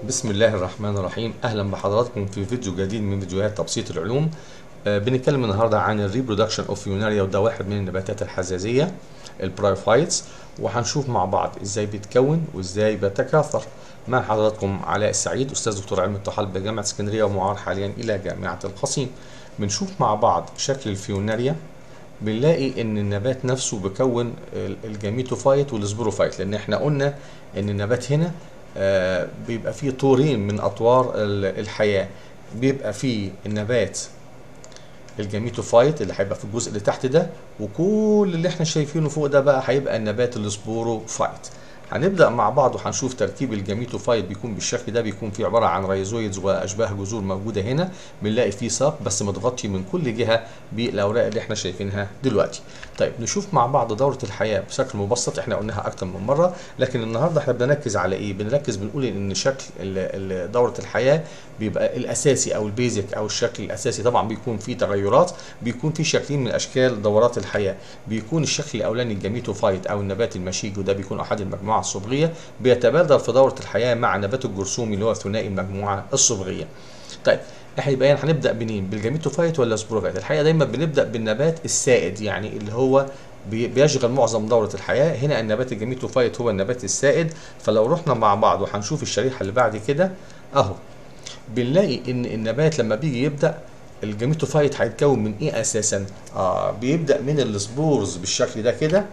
بسم الله الرحمن الرحيم اهلا بحضراتكم في فيديو جديد من فيديوهات تبسيط العلوم آه بنتكلم النهارده عن الريبرودكشن اوف يوناريا وده واحد من النباتات الحزازيه البرايفايتس وهنشوف مع بعض ازاي بيتكون وازاي بيتكاثر مع حضراتكم علاء السعيد استاذ دكتور علم الطحال بجامعه اسكندريه ومعار حاليا الى جامعه القصيم بنشوف مع بعض شكل الفيوناريا بنلاقي ان النبات نفسه بيكون الجاميتوفايت والسبوروفايت لان احنا قلنا ان النبات هنا آه بيبقى فيه طورين من اطوار الحياه بيبقى فيه النبات الجاميتوفايت اللي هيبقى في الجزء اللي تحت ده وكل اللي احنا شايفينه فوق ده بقى هيبقى النبات السبوروفايت هنبدا مع بعض وهنشوف تركيب الجاميتوفايت بيكون بالشكل ده بيكون فيه عباره عن رايزويدز واشباه جذور موجوده هنا بنلاقي فيه ساق بس متغطي من كل جهه بالاوراق اللي احنا شايفينها دلوقتي طيب نشوف مع بعض دوره الحياه بشكل مبسط احنا قلناها اكتر من مره لكن النهارده احنا بنركز على ايه بنركز بنقول ان شكل دوره الحياه بيبقى الاساسي او البيزك او الشكل الاساسي طبعا بيكون فيه تغيرات بيكون فيه شكلين من اشكال دورات الحياه بيكون الشكل الاولاني الجاميتوفايت او النبات المشيج وده بيكون احد المجموعه الصبغيه بيتبادر في دوره الحياه مع نبات الجرثومي اللي هو ثنائي المجموعه الصبغيه طيب احنا يبقى هنبدا منين بالجاميتوفايت ولا السبوروفايت الحقيقه دايما بنبدا بالنبات السائد يعني اللي هو بيشغل معظم دورة الحياة هنا النبات الجاميتوفايت هو النبات السائد فلو رحنا مع بعض وهنشوف الشريحة اللي بعد كده اهو بنلاقي ان النبات لما بيجي يبدا الجاميتوفايت هيتكون من ايه اساسا آه بيبدا من السبورز بالشكل ده كده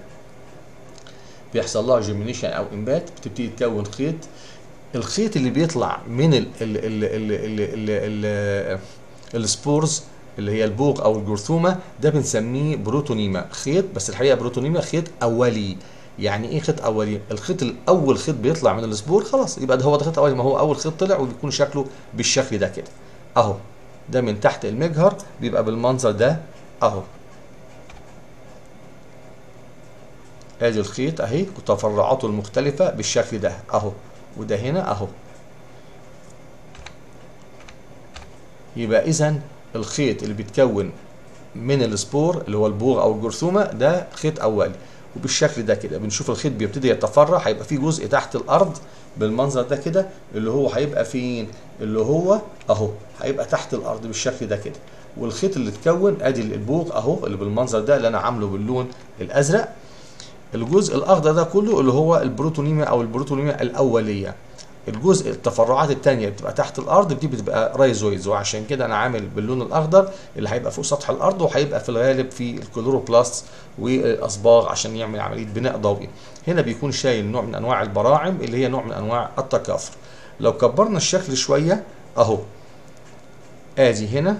بيحصل لها جيمينيشن او انبات بتبتدي تكون خيط الخيط اللي بيطلع من ال ال ال ال ال ال ال السبورز اللي هي البوق او الجرثومه ده بنسميه بروتونيما خيط بس الحقيقه بروتونيما خيط اولي يعني ايه خيط اولي الخيط الاول خيط بيطلع من السبور خلاص يبقى ده هو ده خيط اولي ما هو اول خيط طلع وبيكون شكله بالشكل ده كده اهو ده من تحت المجهر بيبقى بالمنظر ده اهو ادي الخيط اهي وتفرعاته المختلفه بالشكل ده اهو وده هنا اهو يبقى اذا الخيط اللي بيتكون من السبور اللي هو البوغ او الجرثومه ده خيط اولي وبالشكل ده كده بنشوف الخيط بيبتدي يتفرع هيبقى فيه جزء تحت الارض بالمنظر ده كده اللي هو هيبقى فين اللي هو اهو هيبقى تحت الارض بالشكل ده كده والخيط اللي اتكون ادي البوغ اهو اللي بالمنظر ده اللي انا عامله باللون الازرق الجزء الاخضر ده كله اللي هو البروتونيميا او البروتونيميا الاوليه الجزء التفرعات الثانيه بتبقى تحت الارض دي بتبقى رايزويدز وعشان كده انا عامل باللون الاخضر اللي هيبقى فوق سطح الارض وهيبقى في الغالب في الكلوروبلاست والاصباغ عشان يعمل عمليه بناء ضوئي هنا بيكون شايل نوع من انواع البراعم اللي هي نوع من انواع التكاثر لو كبرنا الشكل شويه اهو ادي هنا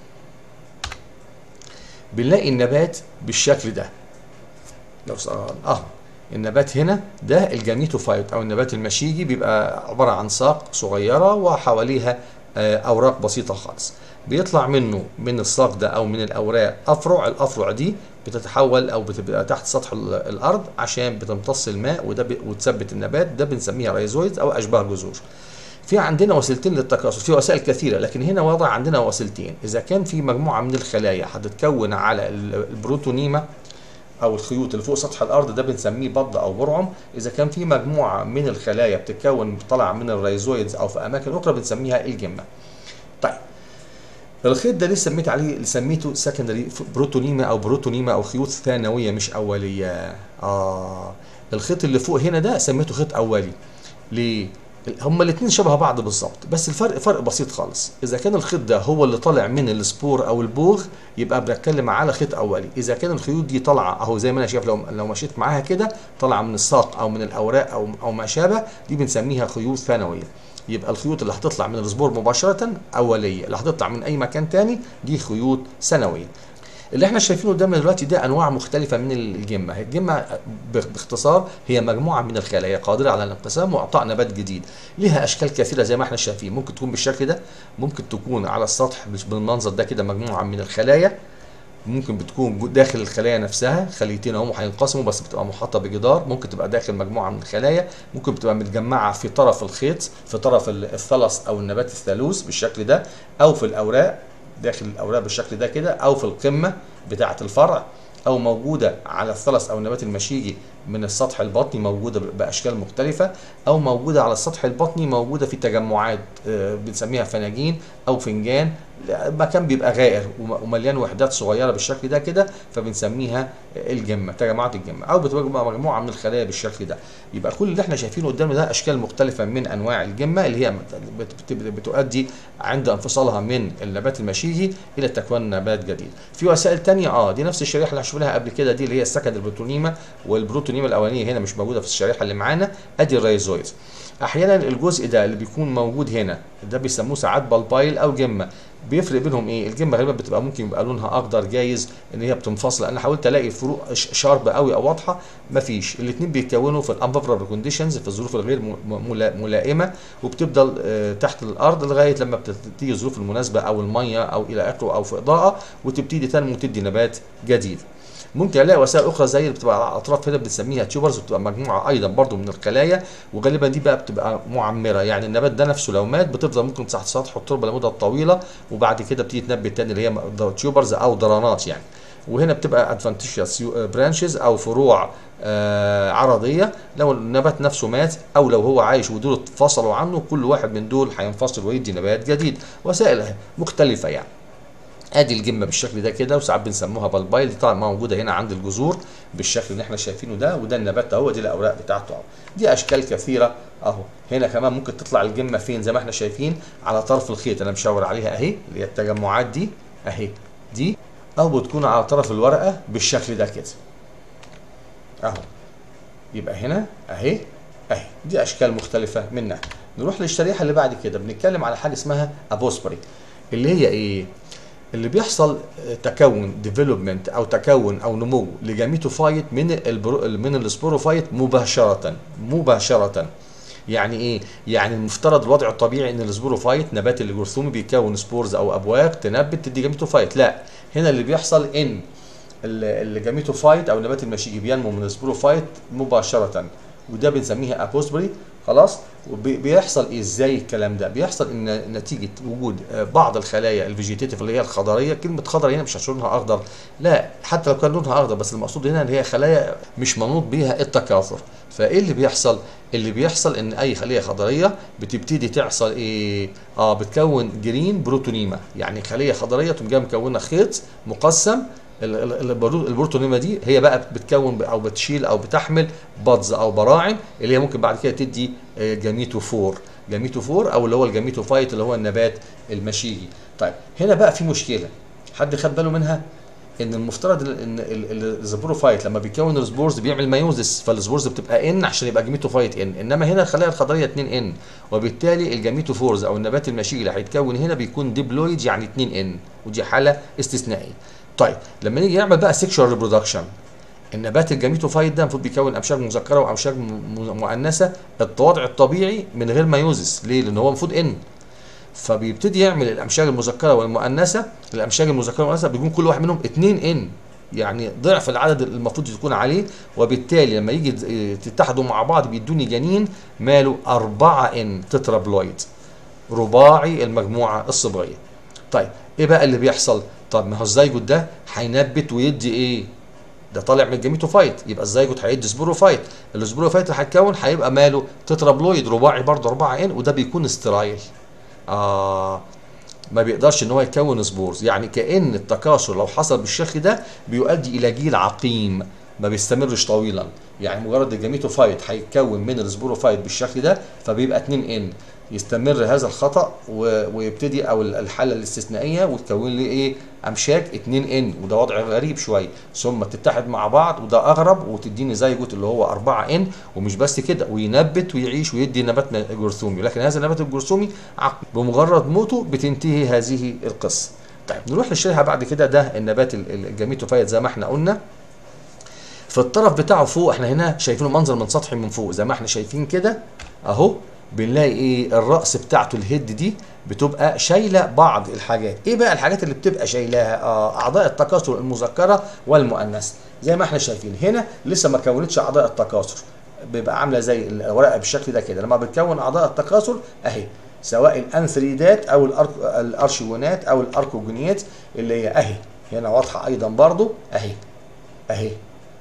بنلاقي النبات بالشكل ده لو اهو النبات هنا ده الجاميتوفايت او النبات المشيجي بيبقى عباره عن ساق صغيره وحواليها اوراق بسيطه خالص بيطلع منه من الساق ده او من الاوراق افرع الافرع دي بتتحول او بتبقى تحت سطح الارض عشان بتمتص الماء وده وتثبت النبات ده بنسميها رايزويدز او اشباه جذور في عندنا وسيلتين للتكاثر في وسائل كثيره لكن هنا وضع عندنا وسيلتين اذا كان في مجموعه من الخلايا هتتكون على البروتونيما او الخيوط اللي فوق سطح الارض ده بنسميه بض او برعم اذا كان في مجموعه من الخلايا بتتكون طالعه من الرايزويدز او في اماكن اخرى بنسميها الجمه طيب الخيط ده ليه سميت عليه سميته سكندري بروتونيما او بروتونيما او خيوط ثانويه مش اوليه اه الخيط اللي فوق هنا ده سميته خيط اولي ليه هما الاثنين شبه بعض بالظبط بس الفرق فرق بسيط خالص اذا كان الخيط ده هو اللي طالع من السبور او البوغ يبقى بنتكلم على خيط اولي اذا كان الخيوط دي طالعه اهو زي ما انا شايف لو لو مشيت معاها كده طالعه من الساق او من الاوراق او او ما شابه دي بنسميها خيوط ثانويه يبقى الخيوط اللي هتطلع من السبور مباشره اوليه اللي هتطلع من اي مكان تاني دي خيوط ثانويه اللي احنا شايفينه قدامنا دلوقتي ده انواع مختلفه من الجمه الجمه باختصار هي مجموعه من الخلايا قادره على الانقسام واعطاء نبات جديد لها اشكال كثيره زي ما احنا شايفين ممكن تكون بالشكل ده ممكن تكون على السطح بالمنظر ده كده مجموعه من الخلايا ممكن بتكون داخل الخلايا نفسها خليتين هم هينقسموا بس بتبقى محاطه بجدار ممكن تبقى داخل مجموعه من الخلايا ممكن بتبقى متجمعه في طرف الخيط في طرف الثلث او النبات الثالوث بالشكل ده او في الاوراق داخل الاوراق بالشكل ده كده او في القمه بتاعه الفرع او موجوده على الثلث او النبات المشيجي من السطح البطني موجوده باشكال مختلفه او موجوده على السطح البطني موجوده في تجمعات آه، بنسميها فناجين او فنجان مكان بيبقى غائر وم- ومليان وحدات صغيره بالشكل ده كده فبنسميها الجمه تجمعات الجمه او بتبقى مجموعه من الخلايا بالشكل ده يبقى كل اللي احنا شايفينه قدامنا ده اشكال مختلفه من انواع الجمه اللي هي بت- بت- بتؤدي عند انفصالها من النبات المشيجي الى تكوين نبات جديد في وسائل تانية اه دي نفس الشريحه اللي شفناها قبل كده دي اللي هي السكند البروتونيما والبروتونيما الاولانيه هنا مش موجوده في الشريحه اللي معانا ادي الرايزويد احيانا الجزء ده اللي بيكون موجود هنا ده بيسموه ساعات بالبايل او جمه بيفرق بينهم ايه الجمه غالبا بتبقى ممكن يبقى لونها اخضر جايز ان هي بتنفصل انا حاولت الاقي فروق ش- شارب قوي او واضحه مفيش الاثنين بيتكونوا في الانفافرابل كونديشنز في الظروف الغير م- م- ملا- ملائمه وبتفضل آه، تحت الارض لغايه لما بتيجي الظروف المناسبه او الميه او الى اخره او في اضاءه وتبتدي تنمو وتدي نبات جديد ممكن الاقي وسائل اخرى زي اللي بتبقى على الاطراف هنا بنسميها تيوبرز وبتبقى مجموعه ايضا برضو من الخلايا وغالبا دي بقى بتبقى معمره يعني النبات ده نفسه لو مات بتفضل ممكن تحت سطح التربه لمده طويله وبعد كده بتيجي تنبت تاني اللي هي تيوبرز او ضرانات يعني وهنا بتبقى ادفانتيشيوس برانشز او فروع آه عرضيه لو النبات نفسه مات او لو هو عايش ودول اتفصلوا عنه كل واحد من دول هينفصل ويدي نبات جديد وسائل مختلفه يعني ادي الجمه بالشكل ده كده وساعات بنسموها بالبايل دي طبعا موجوده هنا عند الجذور بالشكل اللي احنا شايفينه ده وده النبات اهو دي الاوراق بتاعته اهو دي اشكال كثيره اهو هنا كمان ممكن تطلع الجمه فين زي ما احنا شايفين على طرف الخيط انا مشاور عليها اهي اللي هي التجمعات دي اهي دي او بتكون على طرف الورقه بالشكل ده كده اهو يبقى هنا اهي اهي دي اشكال مختلفه منها نروح للشريحه اللي بعد كده بنتكلم على حاجه اسمها ابوسبري اللي هي ايه اللي بيحصل تكون ديفلوبمنت او تكون او نمو لجاميتوفايت من البرو من السبوروفايت مباشره مباشره يعني ايه يعني المفترض الوضع الطبيعي ان السبوروفايت نبات الجرثومي بيكون سبورز او ابواق تنبت تدي جاميتوفايت لا هنا اللي بيحصل ان الجاميتوفايت او النبات المشيجي بينمو من السبوروفايت مباشره وده بنسميها ابوسبري خلاص وبيحصل ايه ازاي الكلام ده بيحصل ان نتيجه وجود بعض الخلايا الفيجيتيف اللي هي الخضريه كلمه خضر هنا مش عشان لونها اخضر لا حتى لو كان لونها اخضر بس المقصود هنا ان هي خلايا مش منوط بيها التكاثر فايه اللي بيحصل اللي بيحصل ان اي خليه خضريه بتبتدي تحصل ايه اه بتكون جرين بروتونيما يعني خليه خضريه تقوم جايه مكونه خيط مقسم البروتونيما دي هي بقى بتكون او بتشيل او بتحمل بادز او براعم اللي هي ممكن بعد كده تدي جاميتوفور جاميتوفور او اللي هو الجاميتوفايت اللي هو النبات المشيجي طيب هنا بقى في مشكله حد خد باله منها ان المفترض ان الزبوروفايت لما بيكون السبورز بيعمل مايوزس فالسبورز بتبقى ان عشان يبقى جاميتوفايت ان انما هنا الخلايا الخضريه 2 ان وبالتالي الجاميتوفورز او النبات المشيجي اللي هيتكون هنا بيكون ديبلويد يعني 2 ان ودي حاله استثنائيه طيب لما نيجي نعمل بقى سيكشوال ريبرودكشن النبات الجاميتوفايت ده المفروض بيكون امشاج مذكره وامشاج مؤنثه الوضع الطبيعي من غير مايوزس ليه؟ لان هو المفروض ان فبيبتدي يعمل الامشاج المذكره والمؤنثه الامشاج المذكره والمؤنثه بيكون كل واحد منهم 2 ان يعني ضعف العدد المفروض يكون عليه وبالتالي لما يجي تتحدوا مع بعض بيدوني جنين ماله 4 ان تترابلويد رباعي المجموعه الصبغيه طيب ايه بقى اللي بيحصل طب ما هو الزيجوت ده هينبت ويدي ايه ده طالع من الجاميتوفايت يبقى الزيجوت هيدي سبوروفايت السبوروفايت اللي هيتكون هيبقى ماله تترابلويد رباعي برضه 4 ان وده بيكون استرايل آه ما بيقدرش ان هو يكون سبورز يعني كان التكاثر لو حصل بالشكل ده بيؤدي الى جيل عقيم ما بيستمرش طويلا يعني مجرد الجاميتوفايت هيتكون من السبوروفايت بالشكل ده فبيبقى 2 ان يستمر هذا الخطا ويبتدي او الحاله الاستثنائيه وتكون لي ايه امشاج 2 ان وده وضع غريب شويه ثم تتحد مع بعض وده اغرب وتديني زيجوت اللي هو 4 ان ومش بس كده وينبت ويعيش ويدي نبات جرثومي لكن هذا النبات الجرثومي بمجرد موته بتنتهي هذه القصه طيب نروح للشريحه بعد كده ده النبات الجاميتوفايت زي ما احنا قلنا في الطرف بتاعه فوق احنا هنا شايفينه منظر من سطحي من فوق زي ما احنا شايفين كده اهو بنلاقي ايه الراس بتاعته الهيد دي بتبقى شايله بعض الحاجات ايه بقى الحاجات اللي بتبقى شايلاها آه اعضاء التكاثر المذكره والمؤنثه زي ما احنا شايفين هنا لسه ما كونتش اعضاء التكاثر بيبقى عامله زي الورقه بالشكل ده كده لما بتكون اعضاء التكاثر اهي سواء الانثريدات او الارشيونات او الاركوجونيات اللي هي اهي هنا واضحه ايضا برضو اهي اهي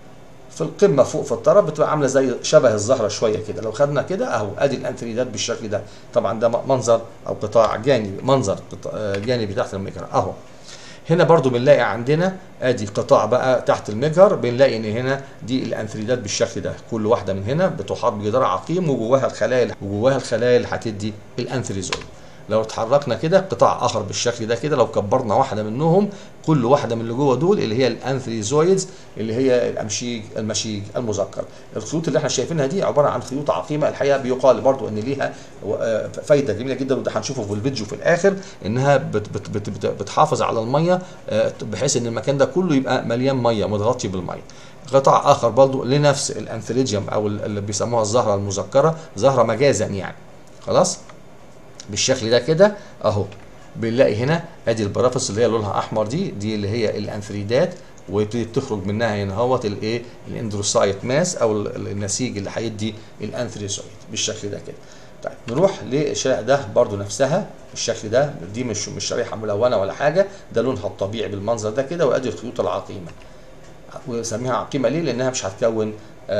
في القمه فوق في الطرف بتبقى عامله زي شبه الزهره شويه كده لو خدنا كده اهو ادي الانثريدات بالشكل ده طبعا ده منظر او قطاع جانبي منظر قطاع جانبي تحت المجهر اهو هنا برضو بنلاقي عندنا ادي قطاع بقى تحت المجهر بنلاقي ان هنا دي الانثريدات بالشكل ده كل واحده من هنا بتحاط بجدار عقيم وجواها الخلايا وجواها الخلايا اللي هتدي الانثريزويد لو اتحركنا كده قطاع اخر بالشكل ده كده لو كبرنا واحده منهم كل واحده من اللي جوه دول اللي هي الانثريزويدز اللي هي الامشيج المشيج المذكر الخيوط اللي احنا شايفينها دي عباره عن خيوط عقيمه الحقيقه بيقال برضو ان ليها فايده جميله جدا وده هنشوفه في الفيديو في الاخر انها بت بت بت بت بتحافظ على الميه بحيث ان المكان ده كله يبقى مليان ميه متغطي بالميه قطاع اخر برضو لنفس الانثريديوم او اللي بيسموها الزهره المذكره زهره مجازا يعني خلاص بالشكل ده كده اهو بنلاقي هنا ادي البرافس اللي هي لونها احمر دي دي اللي هي الانثريدات ويبتدي تخرج منها هنا اهوت الايه الاندروسايت ماس او النسيج اللي هيدي الانثريزويد بالشكل ده كده طيب نروح للشريحه ده برضو نفسها بالشكل ده دي مش مش شريحه ملونه ولا حاجه ده لونها الطبيعي بالمنظر ده كده وادي الخيوط العقيمه وسميها عقيمه ليه لانها مش هتكون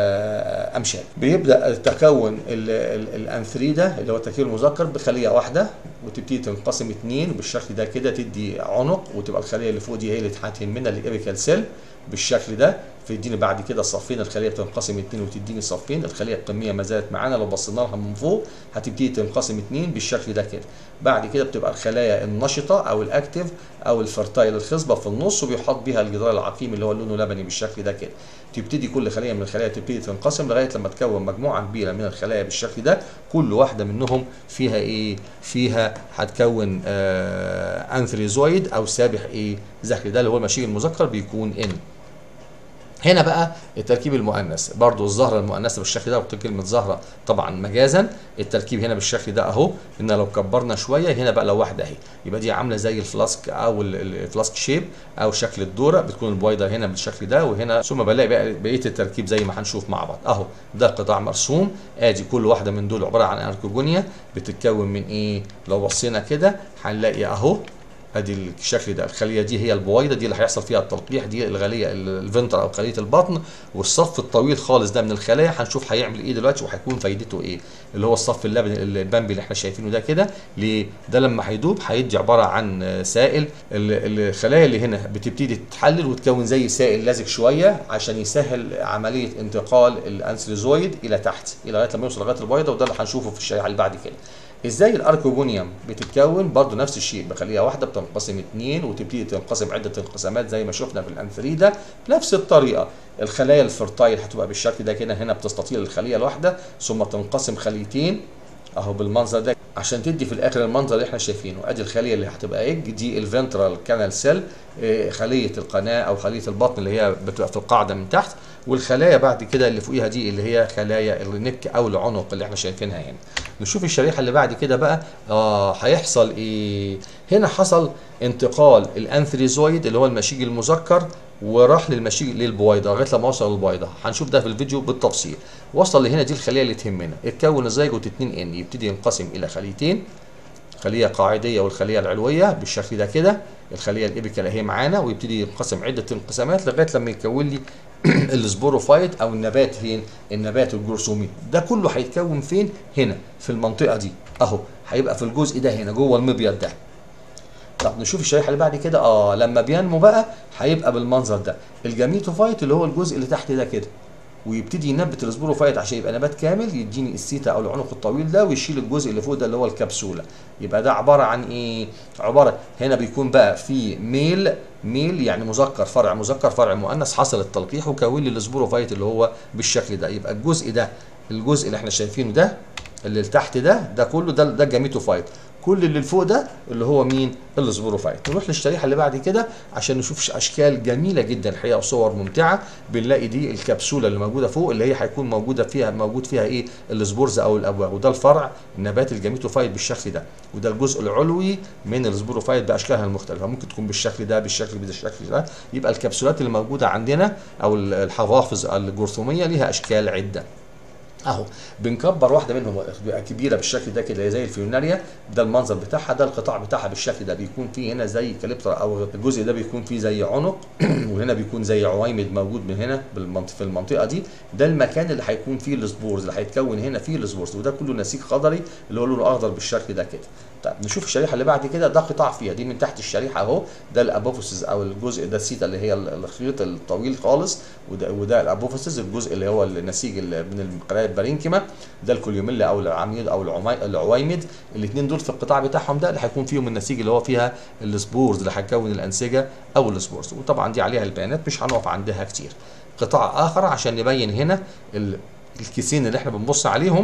امشاج بيبدا تكون الانثريدا اللي هو التركيب المذكر بخليه واحده وتبتدي تنقسم اثنين بالشكل ده كده تدي عنق وتبقى الخليه اللي فوق دي هي اللي هتهمنا الابيكال سيل بالشكل ده فيديني بعد كده صفين الخليه بتنقسم اثنين وتديني صفين الخليه القميه ما زالت معانا لو بصينا لها من فوق هتبتدي تنقسم اثنين بالشكل ده كده بعد كده بتبقى الخلايا النشطه او الاكتف او الفرتايل الخصبه في النص وبيحط بيها الجدار العقيم اللي هو لونه لبني بالشكل ده كده تبتدي كل خليه من الخلايا تبتدي تنقسم لغايه لما تكون مجموعه كبيره من الخلايا بالشكل ده كل واحده منهم فيها ايه فيها هتكون آه انثريزويد او سابح ايه ذكري ده اللي هو المشيج المذكر بيكون ان هنا بقى التركيب المؤنث برضو الزهره المؤنثه بالشكل ده وقلت كلمه زهره طبعا مجازا التركيب هنا بالشكل ده اهو ان لو كبرنا شويه هنا بقى لو واحده اهي يبقى دي عامله زي الفلاسك او الفلاسك شيب او شكل الدوره بتكون البويضه هنا بالشكل ده وهنا ثم بلاقي بقى بقيه التركيب زي ما هنشوف مع بعض اهو ده قطاع مرسوم ادي كل واحده من دول عباره عن اركوجونيا بتتكون من ايه لو بصينا كده هنلاقي اهو ادي الشكل ده الخليه دي هي البويضه دي اللي هيحصل فيها التلقيح دي الغاليه الفنتر او خليه البطن والصف الطويل خالص ده من الخلايا هنشوف هيعمل ايه دلوقتي وهيكون فايدته ايه اللي هو الصف اللبني البامبي اللي احنا شايفينه ده كده ليه ده لما هيدوب هيدي عباره عن سائل الخلايا اللي هنا بتبتدي تتحلل وتكون زي سائل لازق شويه عشان يسهل عمليه انتقال الانسليزويد الى تحت الى لغايه لما يوصل لغايه البويضه وده اللي هنشوفه في الشريحه اللي بعد كده ازاي الاركوجونيوم بتتكون برضو نفس الشيء بخليها واحده بتنقسم اثنين وتبتدي تنقسم عده انقسامات زي ما شفنا في الانثريدا بنفس الطريقه الخلايا الفرتايل هتبقى بالشكل ده كده هنا بتستطيل الخليه الواحده ثم تنقسم خليتين اهو بالمنظر ده عشان تدي في الاخر المنظر اللي احنا شايفينه ادي الخليه اللي هتبقى ايج دي الفنترال كانال سيل خليه القناه او خليه البطن اللي هي بتبقى في القاعده من تحت والخلايا بعد كده اللي فوقيها دي اللي هي خلايا النك او العنق اللي احنا شايفينها هنا نشوف الشريحه اللي بعد كده بقى اه هيحصل ايه هنا حصل انتقال الانثريزويد اللي هو المشيج المذكر وراح للمشيج للبويضه لغايه لما وصل للبويضه هنشوف ده في الفيديو بالتفصيل وصل لهنا دي الخليه اللي تهمنا اتكون الزيجوت 2 ان يبتدي ينقسم الى خليتين خليه قاعديه والخليه العلويه بالشكل ده كده الخليه الابيكال اهي معانا ويبتدي ينقسم عده انقسامات لغايه لما يكون لي السبوروفايت او النبات فين النبات الجرثومي ده كله هيتكون فين هنا في المنطقه دي اهو هيبقى في الجزء ده هنا جوه المبيض ده طب نشوف الشريحه اللي بعد كده اه لما بينمو بقى هيبقى بالمنظر ده الجاميتوفايت اللي هو الجزء اللي تحت ده كده ويبتدي ينبت السبوروفايت عشان يبقى نبات كامل يديني السيتا او العنق الطويل ده ويشيل الجزء اللي فوق ده اللي هو الكبسوله يبقى ده عباره عن ايه عباره هنا بيكون بقى في ميل ميل يعني مذكر فرع مذكر فرع مؤنث حصل التلقيح وكون لي السبوروفايت اللي هو بالشكل ده يبقى الجزء ده الجزء اللي احنا شايفينه ده اللي تحت ده ده كله ده ده الجاميتوفايت كل اللي فوق ده اللي هو مين السبوروفايت نروح للشريحه اللي بعد كده عشان نشوف اشكال جميله جدا الحقيقه وصور ممتعه بنلاقي دي الكبسوله اللي موجوده فوق اللي هي هيكون موجوده فيها موجود فيها ايه السبورز او الابواق وده الفرع النبات الجاميتوفايت بالشكل ده وده الجزء العلوي من السبوروفايت باشكالها المختلفه ممكن تكون بالشكل ده بالشكل بالشكل ده يبقى الكبسولات اللي موجوده عندنا او الحوافظ الجرثوميه ليها اشكال عده اهو بنكبر واحده منهم بتبقى كبيره بالشكل ده كده زي الفيوناريا ده المنظر بتاعها ده القطاع بتاعها بالشكل ده بيكون فيه هنا زي كاليبتر او الجزء ده بيكون فيه زي عنق وهنا بيكون زي عويمد موجود من هنا بالمنطقه في المنطقه دي ده المكان اللي هيكون فيه السبورز اللي هيتكون هنا فيه السبورز وده كله نسيج خضري اللي هو لونه اخضر بالشكل ده كده طيب نشوف الشريحه اللي بعد كده ده قطاع فيها دي من تحت الشريحه اهو ده الابوفيسز او الجزء ده السيتا اللي هي الخيط الطويل خالص وده وده الابوفيسز الجزء اللي هو النسيج من القرايه البارينكيما ده الكوليوميلا او العميد او العويمد الاثنين دول في القطاع بتاعهم ده اللي هيكون فيهم النسيج اللي هو فيها السبورز اللي هتكون الانسجه او السبورز وطبعا دي عليها البيانات مش هنقف عندها كتير قطاع اخر عشان نبين هنا الكيسين اللي احنا بنبص عليهم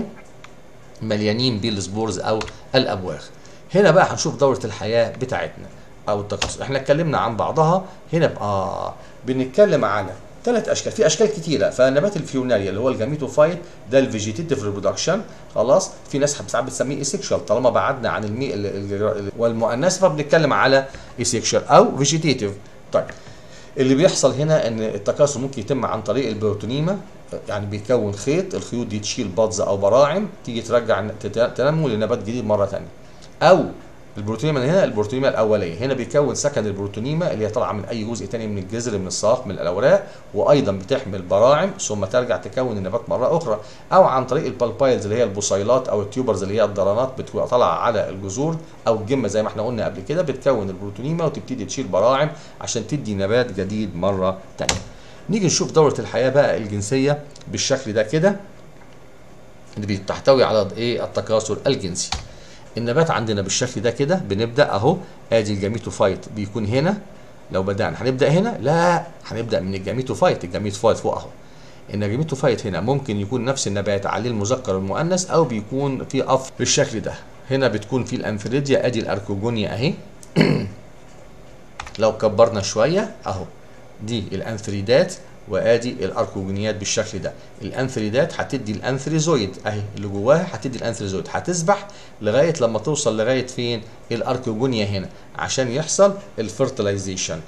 مليانين بالسبورز او الابواغ هنا بقى هنشوف دوره الحياه بتاعتنا او التكاثر احنا اتكلمنا عن بعضها هنا بقى بنتكلم على ثلاث اشكال في اشكال كتيره فنبات الفيوناريا اللي هو الجاميتوفايت ده الفيجيتيف ريبرودكشن خلاص في ناس ساعات بتسميه ايسيكشوال طالما بعدنا عن المي والمؤنث فبنتكلم على ايسيكشوال او فيجيتيف طيب اللي بيحصل هنا ان التكاثر ممكن يتم عن طريق البروتونيما يعني بيكون خيط الخيوط دي تشيل بادز او براعم تيجي ترجع تنمو لنبات جديد مره ثانيه او البروتونيما من هنا البروتونيما الاوليه هنا بيكون سكن البروتونيما اللي هي طالعه من اي جزء ثاني من الجذر من الساق من الاوراق وايضا بتحمل براعم ثم ترجع تكون النبات مره اخرى او عن طريق البالبايلز اللي هي البصيلات او التيوبرز اللي هي الضرانات بتبقى طالعه على الجذور او الجمه زي ما احنا قلنا قبل كده بتكون البروتونيما وتبتدي تشيل براعم عشان تدي نبات جديد مره ثانيه نيجي نشوف دوره الحياه بقى الجنسيه بالشكل ده كده اللي بتحتوي على ايه التكاثر الجنسي النبات عندنا بالشكل ده كده بنبدا اهو ادي الجاميتوفايت بيكون هنا لو بدانا هنبدا هنا لا هنبدا من الجاميتوفايت الجاميتوفايت فوق اهو ان الجاميتوفايت هنا ممكن يكون نفس النبات عليه المذكر والمؤنث او بيكون في اف بالشكل ده هنا بتكون في الانفريديا ادي الاركوجونيا اهي لو كبرنا شويه اهو دي الانفريدات وادي الاركوجونيات بالشكل ده الانثريدات هتدي الانثريزويد اهي اللي جواها هتدي الانثريزويد هتسبح لغايه لما توصل لغايه فين الاركوجونيا هنا عشان يحصل الفيرتلايزيشن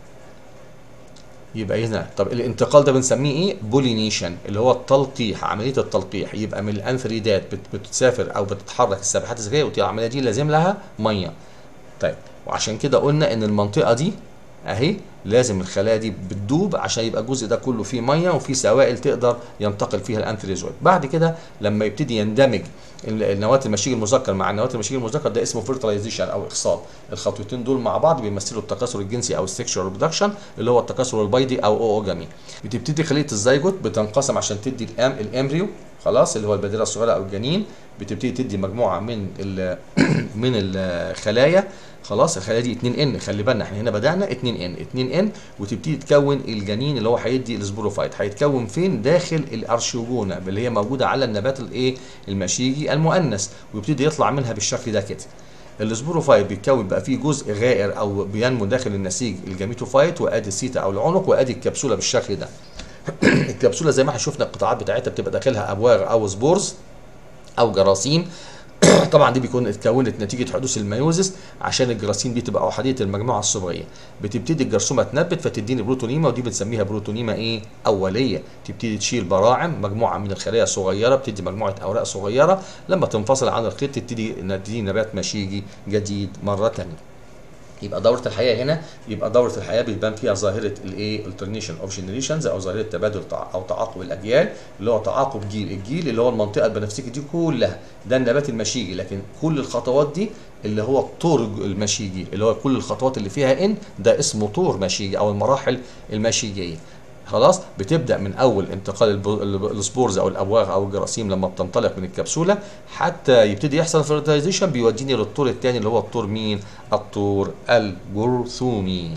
يبقى هنا طب الانتقال ده بنسميه ايه بولينيشن اللي هو التلقيح عمليه التلقيح يبقى من الانثريدات بتسافر او بتتحرك السبحات الذكيه والعمليه دي لازم لها ميه طيب وعشان كده قلنا ان المنطقه دي اهي لازم الخلايا دي بتدوب عشان يبقى الجزء ده كله فيه ميه وفيه سوائل تقدر ينتقل فيها الانثريزويد بعد كده لما يبتدي يندمج النواه المشيج المذكر مع النواه المشيج المذكر ده اسمه فيرتلايزيشن او اخصاب الخطوتين دول مع بعض بيمثلوا التكاثر الجنسي او السكشوال ريبرودكشن اللي هو التكاثر البيضي او اوجامي بتبتدي خليه الزيجوت بتنقسم عشان تدي الام الامبريو خلاص اللي هو البديله الصغيره او الجنين بتبتدي تدي مجموعه من من الخلايا خلاص الخلايا دي 2 ان خلي بالنا احنا هنا بدانا 2 ان 2 ان وتبتدي تكون الجنين اللي هو هيدي السبوروفايت هيتكون فين داخل الارشيوجونا اللي هي موجوده على النبات الايه المشيجي المؤنث ويبتدي يطلع منها بالشكل ده كده السبوروفايت بيتكون بقى فيه جزء غائر او بينمو داخل النسيج الجاميتوفايت وادي السيتا او العنق وادي الكبسوله بالشكل ده الكبسوله زي ما احنا شفنا القطاعات بتاعتها بتبقى داخلها ابواغ او سبورز او جراثيم طبعا دي بيكون اتكونت نتيجه حدوث الميوزس عشان الجراثيم دي تبقى احاديه المجموعه الصبغيه بتبتدي الجرثومه تنبت فتديني بروتونيما ودي بنسميها بروتونيما ايه اوليه تبتدي تشيل براعم مجموعه من الخلايا الصغيره بتدي مجموعه اوراق صغيره لما تنفصل عن الخيط تبتدي تدي نبات مشيجي جديد مره ثانيه يبقى دوره الحياه هنا يبقى دوره الحياه بيبان فيها ظاهره الايه alternation اوف جنريشنز او ظاهره تبادل او تعاقب الاجيال اللي هو تعاقب جيل الجيل اللي هو المنطقه البنفسجيه دي كلها ده النبات المشيجي لكن كل الخطوات دي اللي هو الطور المشيجي اللي هو كل الخطوات اللي فيها ان ده اسمه طور مشيجي او المراحل المشيجيه خلاص بتبدا من اول انتقال السبورز او الابواغ او الجراثيم لما بتنطلق من الكبسوله حتى يبتدي يحصل فيرتلايزيشن بيوديني للطور الثاني اللي هو الطور مين؟ الطور الجرثومي.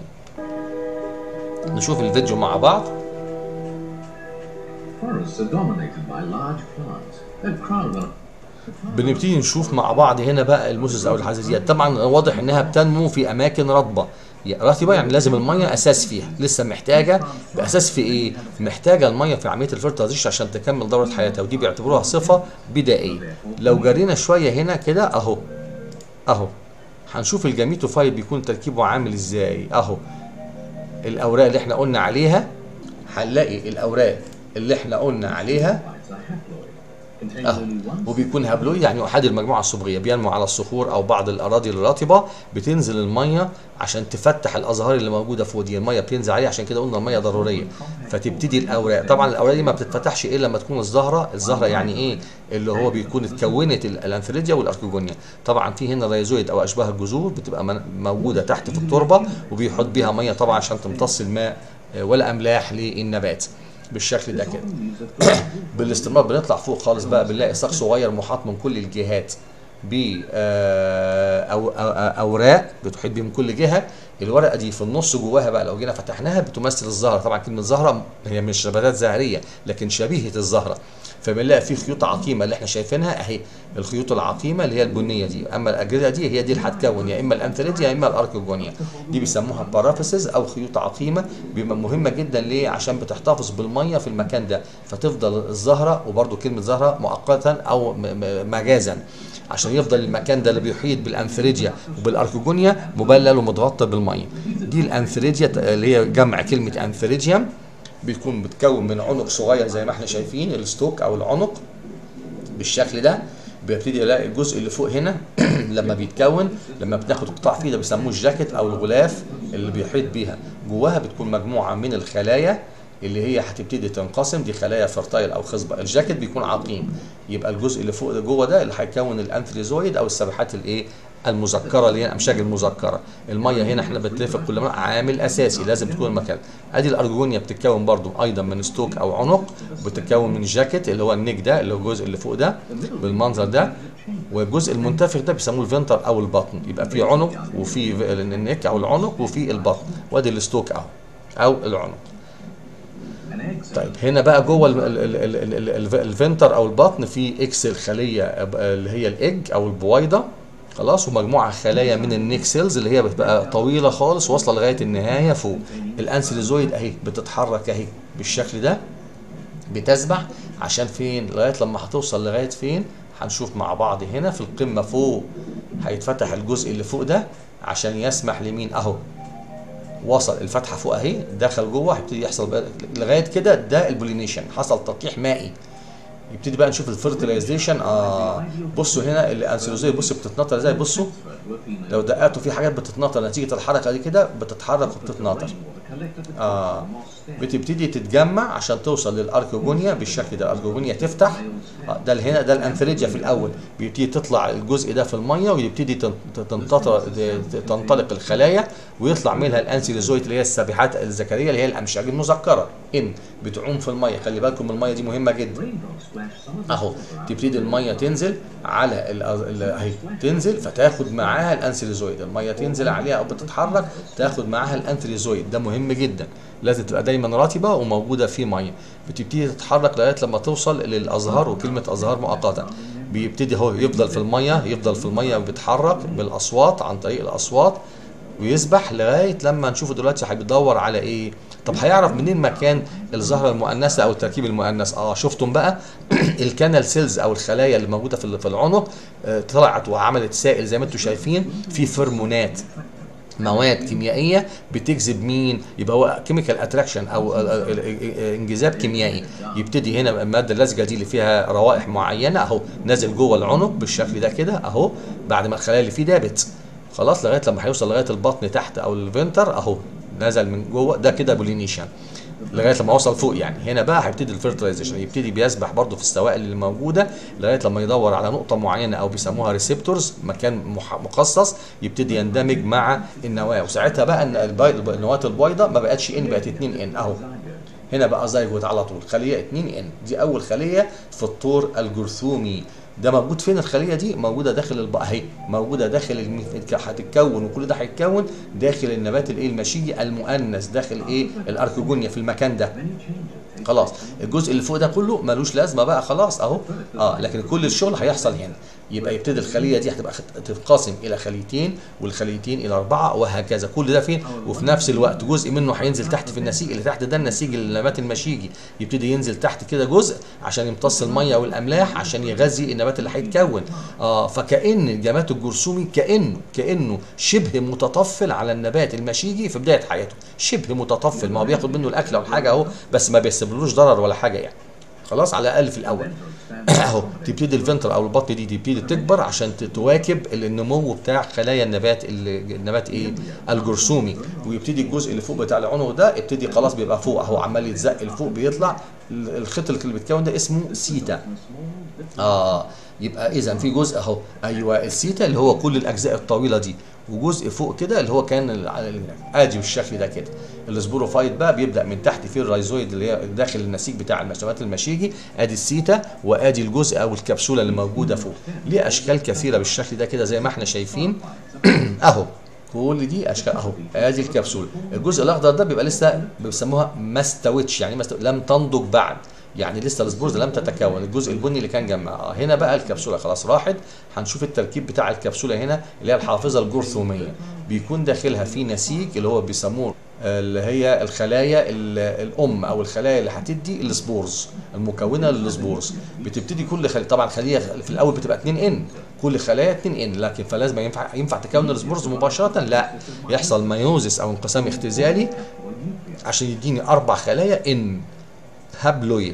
نشوف الفيديو مع بعض. بنبتدي نشوف مع بعض هنا بقى الموسس او الحزازيات طبعا واضح انها بتنمو في اماكن رطبه رطبه يعني لازم الميه اساس فيها لسه محتاجه باساس في ايه محتاجه الميه في عمليه الفيرتلايزيشن عشان تكمل دوره حياتها ودي بيعتبروها صفه بدائيه لو جرينا شويه هنا كده اهو اهو هنشوف الجاميتوفايت بيكون تركيبه عامل ازاي اهو الاوراق اللي احنا قلنا عليها هنلاقي الاوراق اللي احنا قلنا عليها أهو. وبيكون هابلوي يعني احاد المجموعه الصبغيه بينمو على الصخور او بعض الاراضي الرطبه بتنزل الميه عشان تفتح الازهار اللي موجوده فوق دي الميه بتنزل عليها عشان كده قلنا الميه ضروريه فتبتدي الاوراق طبعا الاوراق دي ما بتتفتحش الا لما تكون الزهره الزهره يعني ايه اللي هو بيكون اتكونت ال- الانثريديا والاركيجونيا طبعا في هنا ريزويد او اشباه الجذور بتبقى من- موجوده تحت في التربه وبيحط بيها ميه طبعا عشان تمتص الماء آه، ولا املاح للنبات بالشكل ده كده بالاستمرار بنطلع فوق خالص بقى بنلاقي ساق صغير محاط من كل الجهات ب آه، أو أو- أو- اوراق بتحيط بيه من كل جهه الورقه دي في النص جواها بقى لو جينا فتحناها بتمثل الزهره طبعا كلمه زهره هي مش نباتات زهريه لكن شبيهه الزهره فبنلاقي في خيوط عقيمه اللي احنا شايفينها اهي الخيوط العقيمه اللي هي البنيه دي اما الاجرده دي هي دي اللي هتكون يا اما الانثريديا يا اما الاركيجونيا دي بيسموها بارافيسز او خيوط عقيمه بيبقى مهمه جدا ليه عشان بتحتفظ بالميه في المكان ده فتفضل الزهره وبرده كلمه زهره مؤقتا او م- م- مجازا عشان يفضل المكان ده اللي بيحيط بالانثريديا وبالاركيجونيا مبلل ومتغطى بالميه دي الانثريديا ت- اللي هي جمع كلمه انثريديوم بيكون بتكون من عنق صغير زي ما احنا شايفين الستوك او العنق بالشكل ده بيبتدي يلاقي الجزء اللي فوق هنا لما بيتكون لما بتاخد قطاع فيه ده بيسموه الجاكيت او الغلاف اللي بيحيط بيها جواها بتكون مجموعه من الخلايا اللي هي هتبتدي تنقسم دي خلايا فرتايل او خصبه الجاكيت بيكون عقيم يبقى الجزء اللي فوق ده جوه ده اللي هيكون الانثريزويد او السبحات الايه المذكره اللي هي الامشاج المذكره الميه هنا احنا بنتفق كل مرة عامل اساسي لازم تكون المكان ادي الارجونيا بتتكون برضو ايضا من ستوك او عنق بتتكون من جاكيت اللي هو النيك ده اللي هو الجزء اللي فوق ده بالمنظر ده والجزء المنتفخ ده بيسموه الفنتر او البطن يبقى في عنق وفي ف- النيك او العنق وفي البطن وادي الستوك اهو او العنق طيب هنا بقى جوه ال- ال- ال- ال- ال- ال- الفنتر او البطن في اكس الخليه اللي هي الايج او البويضه خلاص ومجموعه خلايا من النيك سيلز اللي هي بتبقى طويله خالص واصله لغايه النهايه فوق الانسليزويد اهي بتتحرك اهي بالشكل ده بتسبح عشان فين لغايه لما هتوصل لغايه فين هنشوف مع بعض هنا في القمه فوق هيتفتح الجزء اللي فوق ده عشان يسمح لمين اهو وصل الفتحه فوق اهي دخل جوه هيبتدي يحصل بقى لغايه كده ده البولينيشن حصل تلقيح مائي يبتدي بقى نشوف الفيرتلايزيشن اه بصوا هنا الانسلوزيه بصوا بتتنطر ازاي بصوا لو دققتوا في حاجات بتتنطر نتيجه الحركه دي كده بتتحرك وبتتنطر اه بتبتدي تتجمع عشان توصل للاركيجونيا بالشكل ده الاركيجونيا تفتح آه، ده اللي هنا ده الانثريديا في الاول بيبتدي تطلع الجزء ده في الميه ويبتدي تن- تنتطر تنطلق الخلايا ويطلع منها الانسيليزويد اللي هي السابحات الذكريه اللي هي الامشاج المذكره ان بتعوم في الميه خلي بالكم الميه دي مهمه جدا اهو تبتدي الميه تنزل على ال- ال- اهي تنزل فتاخد معاها الانسيليزويد الميه تنزل عليها او بتتحرك تاخد معاها الانثريزويد ده مهم جدا لازم تبقى دايما رطبه وموجوده في ميه بتبتدي تتحرك لغايه لما توصل للازهار وكلمه ازهار مؤقتا بيبتدي هو يفضل في الميه يفضل في الميه وبيتحرك بالاصوات عن طريق الاصوات ويسبح لغايه لما نشوفه دلوقتي هيدور على ايه طب هيعرف منين مكان الزهره المؤنثه او التركيب المؤنث اه شفتم بقى الكانال سيلز او الخلايا اللي موجوده في في العنق آه، طلعت وعملت سائل زي ما انتم شايفين في فيرمونات مواد كيميائيه بتجذب مين يبقى هو كيميكال اتراكشن او ال- ال- ال- انجذاب كيميائي يبتدي هنا الماده اللزجه دي اللي فيها روائح معينه اهو نازل جوه العنق بالشكل ده كده اهو بعد ما الخلايا اللي فيه دابت خلاص لغايه لما هيوصل لغايه البطن تحت او الفنتر اهو نزل من جوه ده كده بولينيشن لغايه لما وصل فوق يعني هنا بقى هيبتدي الفيرتلايزيشن يبتدي بيسبح برضه في السوائل اللي موجوده لغايه لما يدور على نقطه معينه او بيسموها ريسبتورز مكان مح- مخصص يبتدي يندمج مع النواه وساعتها بقى ان البي- النواه البيضاء ما بقتش ان بقت 2 ان اهو هنا بقى زيجوت على طول خليه 2 ان دي اول خليه في الطور الجرثومي ده موجود فين الخليه دي موجوده داخل الب... اهي موجوده داخل الم... هتتكون وكل ده هيتكون داخل النبات الايه المشيجي المؤنث داخل ايه الاركيجونيا في المكان ده خلاص الجزء اللي فوق ده كله ملوش لازمه بقى خلاص اهو اه لكن كل الشغل هيحصل هنا يبقى يبتدي الخليه دي هتبقى خت- تتقسم الى خليتين والخليتين الى اربعه وهكذا كل ده فين وفي نفس الوقت جزء منه هينزل تحت في النسيج اللي تحت ده النسيج النبات المشيجي يبتدي ينزل تحت كده جزء عشان يمتص الميه والاملاح عشان يغذي النبات اللي هيتكون اه فكأن الجمات الجرثومي كأنه كأنه شبه متطفل على النبات المشيجي في بدايه حياته شبه متطفل ما هو بياخد منه الاكل او حاجه اهو بس ما بيسببلوش ضرر ولا حاجه يعني خلاص على الاقل في الاول اهو تبتدي الفنتر او البطن دي تبتدي تكبر عشان تواكب النمو بتاع خلايا النبات النبات ايه الجرثومي ويبتدي الجزء اللي فوق بتاع العنق ده يبتدي خلاص بيبقى فوق اهو عمال يتزق لفوق بيطلع الخيط اللي بيتكون ده اسمه سيتا اه يبقى اذا في جزء اهو ايوه السيتا اللي هو كل الاجزاء الطويله دي وجزء فوق كده اللي هو كان ادي بالشكل ده كده السبوروفايت بقى بيبدا من تحت في الرايزويد اللي هي داخل النسيج بتاع المسامات المشيجي ادي السيتا وادي الجزء او الكبسوله اللي موجوده فوق ليه اشكال كثيره بالشكل ده كده زي ما احنا شايفين اهو كل دي اشكال اهو ادي الكبسوله الجزء الاخضر ده بيبقى لسه بيسموها ما استوتش يعني مست... لم تنضج بعد يعني لسه السبورز لم تتكون الجزء البني اللي كان جنبها هنا بقى الكبسوله خلاص راحت هنشوف التركيب بتاع الكبسوله هنا اللي هي الحافظه الجرثوميه بيكون داخلها في نسيج اللي هو بيسموه اللي هي الخلايا الام او الخلايا اللي هتدي السبورز المكونه للسبورز بتبتدي كل خلية طبعا خليه في الاول بتبقى 2 ان كل خلايا 2 ان لكن فلازم ينفع ينفع تكون السبورز مباشره لا يحصل ميوزس او انقسام اختزالي عشان يديني اربع خلايا ان هابلويد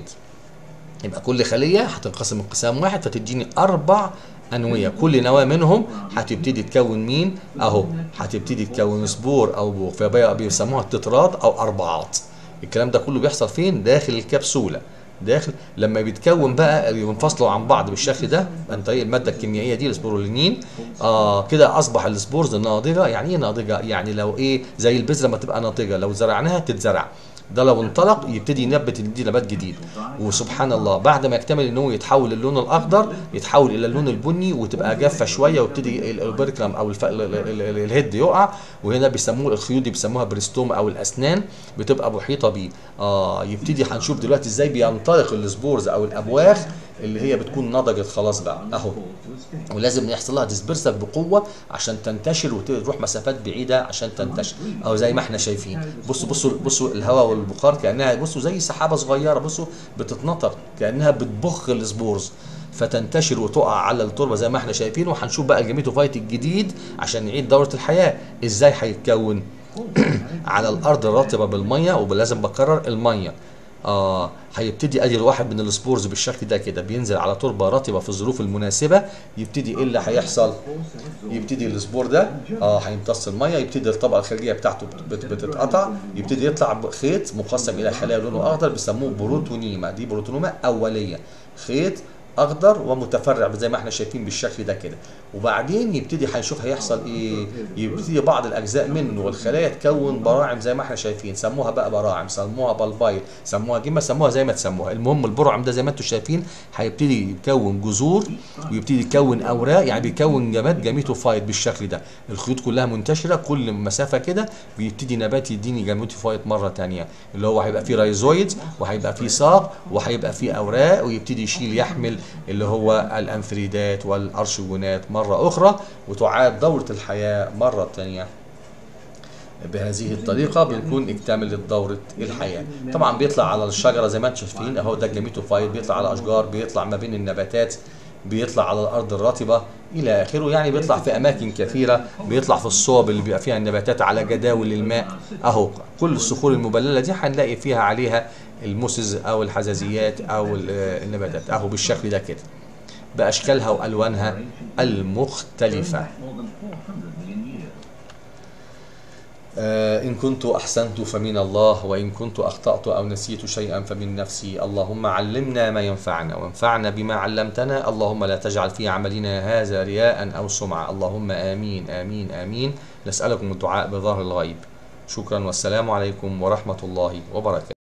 يبقى كل خليه هتنقسم انقسام واحد فتديني اربع انويه كل نواه منهم هتبتدي تكون مين اهو هتبتدي تكون سبور او بوق فبيسموها التتراد او اربعات الكلام ده كله بيحصل فين داخل الكبسوله داخل لما بيتكون بقى ينفصلوا عن بعض بالشكل ده عن طريق الماده الكيميائيه دي السبورولينين اه كده اصبح السبورز ناضجه يعني ايه ناضجه يعني لو ايه زي البذره لما تبقى ناضجه لو زرعناها تتزرع ده لو انطلق يبتدي ينبت يدي نبات جديد وسبحان الله بعد ما يكتمل ان هو يتحول للون الاخضر يتحول الى اللون البني وتبقى جافه شويه ويبتدي الاوبركلم او الف... الهيد يقع وهنا بيسموه الخيوط دي بيسموها بريستوم او الاسنان بتبقى محيطه بيه اه يبتدي هنشوف دلوقتي ازاي بينطلق السبورز او الابواخ اللي هي بتكون نضجت خلاص بقى اهو ولازم يحصل لها ديسبرسل بقوه عشان تنتشر وتروح مسافات بعيده عشان تنتشر اهو زي ما احنا شايفين بصوا بصوا بصوا الهواء والبخار كانها بصوا زي سحابه صغيره بصوا بتتنطر كانها بتبخ السبورز فتنتشر وتقع على التربه زي ما احنا شايفين وهنشوف بقى الجيميتوفايت الجديد عشان نعيد دوره الحياه ازاي هيتكون على الارض الرطبه بالميه ولازم بكرر الميه اه هيبتدي ادي الواحد من السبورز بالشكل ده كده بينزل على تربه رطبه في الظروف المناسبه يبتدي ايه اللي هيحصل يبتدي السبور ده اه هيمتص الميه يبتدي الطبقه الخارجيه بتاعته بت بتتقطع يبتدي يطلع خيط مقسم الى خلايا لونه اخضر بيسموه بروتونيما دي بروتونيما اوليه خيط اخضر ومتفرع زي ما احنا شايفين بالشكل ده كده وبعدين يبتدي هنشوف هيحصل ايه يبتدي بعض الاجزاء منه والخلايا تكون براعم زي ما احنا شايفين سموها بقى براعم سموها بالبايل سموها جيمه سموها زي ما تسموها المهم البرعم ده زي ما انتم شايفين هيبتدي يكون جذور ويبتدي يكون اوراق يعني بيكون نبات جاميتوفايت بالشكل ده الخيوط كلها منتشره كل مسافه كده بيبتدي نبات يديني جاميتوفايت مره ثانيه اللي هو هيبقى فيه رايزويدز وهيبقى فيه ساق وهيبقى فيه اوراق ويبتدي يشيل يحمل اللي هو الانفريدات والارشجونات مرة أخرى وتعاد دورة الحياة مرة ثانية بهذه الطريقة بنكون اكتملت دورة الحياة طبعا بيطلع على الشجرة زي ما انتم شايفين اهو ده جاميتوفايت بيطلع على أشجار بيطلع ما بين النباتات بيطلع على الارض الرطبه الى اخره يعني بيطلع في اماكن كثيره بيطلع في الصوب اللي بيبقى فيها النباتات على جداول الماء اهو كل الصخور المبلله دي هنلاقي فيها عليها المسز او الحزازيات او النباتات اهو بالشكل ده كده باشكالها والوانها المختلفه آه إن كنت أحسنت فمن الله وإن كنت أخطأت أو نسيت شيئا فمن نفسي اللهم علمنا ما ينفعنا وانفعنا بما علمتنا اللهم لا تجعل في عملنا هذا رياء أو سمعة اللهم آمين آمين آمين نسألكم الدعاء بظهر الغيب شكرا والسلام عليكم ورحمة الله وبركاته